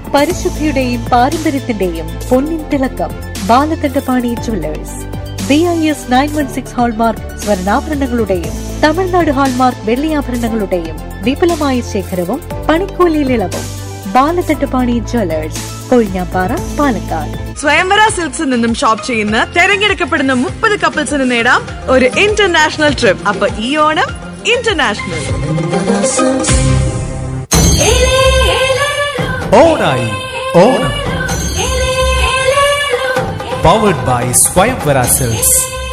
പരിശുദ്ധിയുടെയും പാരമ്പര്യത്തിന്റെയും പൊന്നിൻ തിളക്കം Balakandapani jewellers B I S nine one six hallmark സ്വർണ്ണാഭരണങ്ങളുടെയും തമിഴ്നാട് ഹാൾമാർക്ക് വെള്ളിയാഭരണങ്ങളുടെയും വിപുലമായ ശേഖരവും പണിക്കൂലിയിൽ ഇളവും ബാലകണ്ഠപാണി ജ്വല്ലേഴ്സ് കൊഴിഞ്ഞാപ്പാറ പാലക്കാട് സ്വയംവര സിൽക്സിൽ നിന്നും ഷോപ്പ് ചെയ്യുന്ന തെരഞ്ഞെടുക്കപ്പെടുന്ന മുപ്പത് കപ്പിൾസിന് നേടാം ഒരു ഇന്റർനാഷണൽ ട്രിപ്പ് അപ്പൊ ഈ ഓണം ഇന്റർനാഷണൽ ഓണായി Onam powered by Swayamvara silks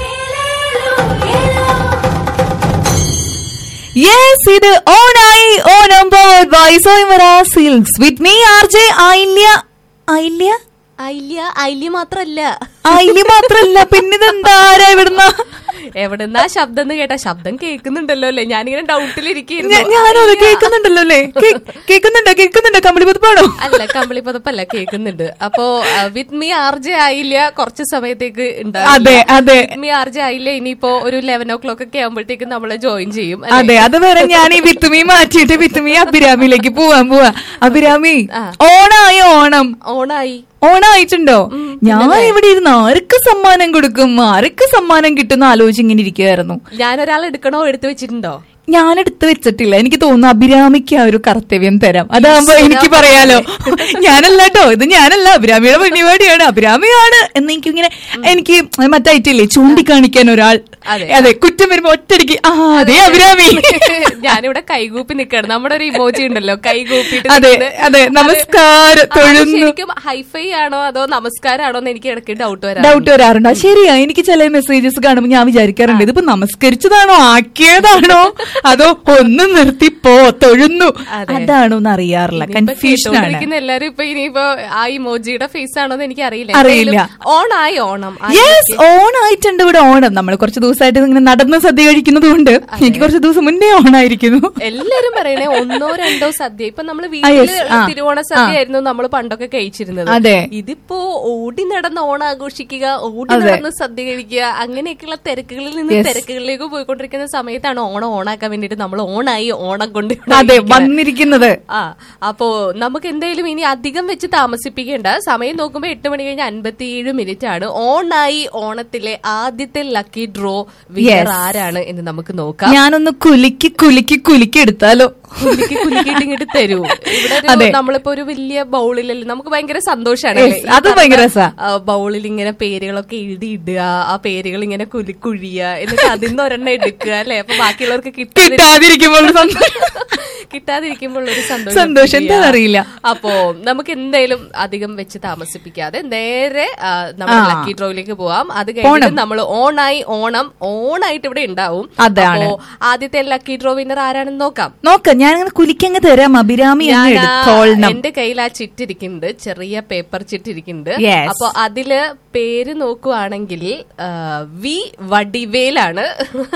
yes ഇത് ഓണായി Onam powered by Swayamvara silks with me R J Ailya Ailya Ailya Ailya മാത്രല്ല ഐല്യ മാത്രല്ല പിന്നിതെന്താ ആരാ ഇവിടുന്ന എവിടെന്നാ ശബ്ദം എന്ന് കേട്ടാ ശബ്ദം കേൾക്കുന്നുണ്ടല്ലോ അല്ലേ ഞാനിങ്ങനെ ഡൗട്ടിലിരിക്കുന്നു ഞാ- ഞാനും അത് കേൾക്കുന്നുണ്ടല്ലോ അല്ലേ കേ- കേൾക്കുന്നുണ്ടോ കേൾക്കുന്നുണ്ടോ കമ്പിളി പുതുപ്പാണോ അല്ല കമ്പിളി പതപ്പല്ല കേൾക്കുന്നുണ്ട് അപ്പോ വിത്ത് മീ ആർ ജെ ആയില്ല കുറച്ച് സമയത്തേക്ക് അതെ അതെ മീ ആർ ജെ ആയില്ല ഇനിയിപ്പോ ഒരു ലെവൻ ഓ ക്ലോക്ക് ഒക്കെ ആകുമ്പോഴത്തേക്ക് നമ്മളെ ജോയിൻ ചെയ്യും അല്ലേ? അതെ അത് വരെ ഞാൻ ഈ വിത്തുമി മാറ്റിയിട്ട് വിത്തുമി അഭിരാമിയിലേക്ക് പോവാൻ പോവാ അഭിരാമി ഓണായി ഓണം ഓണായി ഓണായിട്ടുണ്ടോ ഞാൻ ഇവിടെ ഇരുന്ന് ആർക്ക് സമ്മാനം കൊടുക്കും ആർക്ക് സമ്മാനം കിട്ടുന്ന ആലോചിച്ച് ഇങ്ങനെ ഇരിക്കുവായിരുന്നു ഞാനൊരാൾ എടുക്കണോ എടുത്തു വെച്ചിട്ടുണ്ടോ ഞാൻ എടുത്ത് വെച്ചിട്ടില്ല എനിക്ക് തോന്നുന്നു അഭിരാമിക്ക് ആ ഒരു കർത്തവ്യം തരാം അതാകുമ്പോ എനിക്ക് പറയാലോ ഞാനല്ല കേട്ടോ ഇത് ഞാനല്ല അഭിരാമിയുടെ പരിപാടിയാണ് അഭിരാമിയാണ് എന്ന് എനിക്കിങ്ങനെ എനിക്ക് മറ്റായിട്ടില്ലേ ചൂണ്ടിക്കാണിക്കാൻ ഒരാൾ അതെ. അതെ കുറ്റം വരുമ്പോ ഒറ്റടിക്ക് ആ അതെ അഭിരാമി ഞാനിവിടെ കൈകൂപ്പി നിൽക്കണം നമ്മുടെ ഒരു ഇമോജി ഉണ്ടല്ലോ കൈകൂപ്പിട്ട് അതെ നിൽക്കുന്നത്. അതെ അത് നമസ്കാരം അത് തൊഴുന്നു ശരിക്കും ഹൈഫൈ ആണോ അതോ നമസ്കാരാണോ എന്ന് എനിക്ക് ഇടയ്ക്ക് ഡൗട്ട് വരാം ഡൗട്ട് വരാറുണ്ട് അത് ശരിയാ എനിക്ക് ചില മെസ്സേജസ് കാണുമ്പോൾ ഞാൻ വിചാരിക്കാറുണ്ട് ഇതിപ്പോ നമസ്കരിച്ചതാണോ ആക്കിയതാണോ അതോ ഒന്ന് നിർത്തി പോ തൊഴുന്നു അതെ. അതാണോ എന്ന് അറിയാറില്ല കൺഫ്യൂഷൻ ആണ് കേട്ടോണ്ടിരിക്കുന്ന എല്ലാരും ഇപ്പൊ ഇനിയിപ്പോ ആ ഇമോജിയുടെ ഫേസ് ആണോ എന്ന് എനിക്ക് അറിയില്ല അറിയില്ല. ഓണായി ഓണം യെസ് ഓണായിട്ടുണ്ട് ഇവിടെ ഓണം നമ്മൾ കുറച്ച് ദിവസമായിട്ട് ഇങ്ങനെ നടന്ന് സദ്യ കഴിക്കുന്നത് കൊണ്ട് എനിക്ക് കുറച്ച് ദിവസം മുന്നേ ഓണായിരിക്കുന്നു എല്ലാരും പറയണേ ഒന്നോ രണ്ടോ സദ്യ ഇപ്പൊ നമ്മള് ആ, yes. വീട്ടില് ആ. തിരുവോണ സദ്യ ആയിരുന്നു നമ്മൾ പണ്ടൊക്കെ കഴിച്ചിരുന്നത് അതെ. ഇതിപ്പോ ഓടി നടന്ന് ഓണം ആഘോഷിക്കുക ഓടി അതെ. നടന്ന് സദ്യ കഴിക്കുക അങ്ങനെയൊക്കെയുള്ള തിരക്കുകളിൽ നിന്ന് Yes. തിരക്കുകളിലേക്ക് പോയിക്കൊണ്ടിരിക്കുന്ന സമയത്താണ് ഓണം ഓണാക്കാൻ വേണ്ടിട്ട് നമ്മൾ ഓണായി ഓണം കൊണ്ട് അതെ വന്നിരിക്കുന്നത് ആ അപ്പോ നമുക്ക് എന്തായാലും ഇനി അധികം വെച്ച് താമസിപ്പിക്കേണ്ട സമയം നോക്കുമ്പോ എട്ട് മണി കഴിഞ്ഞ് അൻപത്തിയേഴ് മിനിറ്റ് ആണ് ഓണായി ഓണത്തിലെ ആദ്യത്തെ ലക്കി ഡ്രോ വിന്നർ Yes. ആരാണ് എന്ന് നമുക്ക് നോക്കാം ഞാനൊന്ന് കുലുക്കി കുലുക്കി കുലുക്കി എടുത്താലോ കുലുക്കി കുലുക്കിയിട്ട് ഇങ്ങോട്ട് തരൂ ഇവിടെ ഒരു അതെ. നമ്മളിപ്പോ ഒരു വലിയ ബൗളിലല്ലേ നമുക്ക് ഭയങ്കര സന്തോഷാണ് Yes, അത് ഭയങ്കര രസാ. ബൗളിൽ ഇങ്ങനെ പേരുകളൊക്കെ എഴുതി ഇടുക ആ പേരുകൾ ഇങ്ങനെ കുലുക്കുഴിയ എന്നിട്ട് അതിൽ നിന്ന് ഒരെണ്ണം എടുക്കുക അല്ലെ അപ്പൊ ബാക്കിയുള്ളവർക്ക് കിട്ടാതി കിട്ടാതിരിക്കുമ്പോൾ ഒരു സന്തോഷം. കിട്ടാതിരിക്കുമ്പോൾ ഒരു സന്തോഷം സന്തോഷം feel ചെയ്യാ. എന്താ അറിയില്ല. അപ്പോ നമുക്ക് എന്തായാലും അധികം വെച്ച് താമസിപ്പിക്കാതെ നേരെ ആ, നമ്മുടെ ആ. ലക്കി ഡ്രോയിലേക്ക് പോവാം അത് കഴിഞ്ഞിട്ട് നമ്മൾ ഓണായി ഓണം ഓണായിട്ട് ഇവിടെ ഉണ്ടാവും അതാണ്. അപ്പോ ആദ്യത്തെ ലക്കി ഡ്രോ വിന്നർ ആരാണെന്ന് നോക്കാം നോക്കാം ഞാൻ അങ്ങനെ കുലിക്കങ്ങ് തരാം അഭിരാമി അങ്ങ് ഞാൻ ആ- എടുത്തോളണം എന്റെ കയ്യിൽ ആ ചിറ്റിരിക്കുന്നുണ്ട് ചെറിയ പേപ്പർ ചിറ്റിരിക്കുന്നുണ്ട് Yes. അപ്പൊ അതില് പേര് നോക്കുവാണെങ്കിൽ ആ, വി വടിവേലാണ്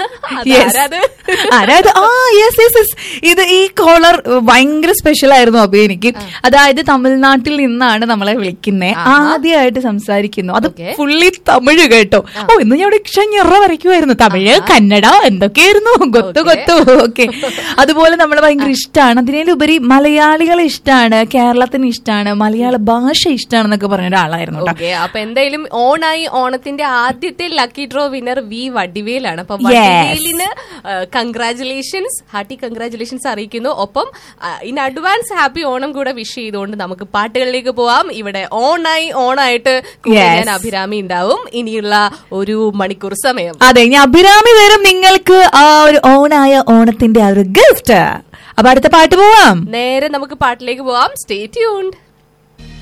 Yes. അതാരത്? അതായത് ആ യെസ് യെസ് യെസ് ഇത് ഈ കോളർ ഭയങ്കര സ്പെഷ്യൽ ആയിരുന്നു അപ്പൊ എനിക്ക് അതായത് തമിഴ്നാട്ടിൽ നിന്നാണ് നമ്മളെ വിളിക്കുന്നത് ആദ്യമായിട്ട് സംസാരിക്കുന്നു അത് Okay. ഫുള്ളി തമിഴ് കേട്ടോ ഓ ഇന്ന് ഞാൻ ഇവിടെ ഇക്ഷഞ്ഞിറ വരയ്ക്കുമായിരുന്നു തമിഴ് കന്നഡ എന്തൊക്കെയായിരുന്നു ഗൊത്തു Okay. ഗൊത്തു ഓക്കെ അതുപോലെ നമ്മളെ ഭയങ്കര ഇഷ്ടമാണ് അതിനേലുപരി മലയാളികളെ ഇഷ്ടമാണ് കേരളത്തിന് ഇഷ്ടമാണ് മലയാള ഭാഷ ഇഷ്ടമാണെന്നൊക്കെ പറഞ്ഞ ഒരാളായിരുന്നു കേട്ടോ ഓക്കെ അപ്പൊ എന്തായാലും ഓണായി ഓണത്തിന്റെ ആദ്യത്തെ ലക്കി ഡ്രോ വിന്നർ വി വടിവേലാണ് അപ്പൊ Yes. വടിവേലിന് കൺഗ്രാചുലേഷൻസ് ഹാർട്ടി കൺഗ്രാചുലേഷൻസ് അറിയിക്കുന്നു ഒപ്പം ഇൻ അഡ്വാൻസ് ഹാപ്പി ഓണം കൂടെ വിഷ് ചെയ്തുകൊണ്ട് നമുക്ക് പാട്ടുകളിലേക്ക് പോവാം ഇവിടെ ഓണായി ഓണായിട്ട് കൂടെ Yes. ഞാൻ അഭിരാമി ഉണ്ടാവും ഇനിയുള്ള ഒരു മണിക്കൂർ സമയം അതെ ഇനി അഭിരാമി തരും നിങ്ങൾക്ക് ആ ഒരു ഓണായ ഓണത്തിന്റെ ആ ഒരു ഗിഫ്റ്റ് അപ്പൊ അടുത്ത പാട്ട് പോവാം നേരെ നമുക്ക് പാട്ടിലേക്ക് പോവാം സ്റ്റേ ട്യൂൺഡ്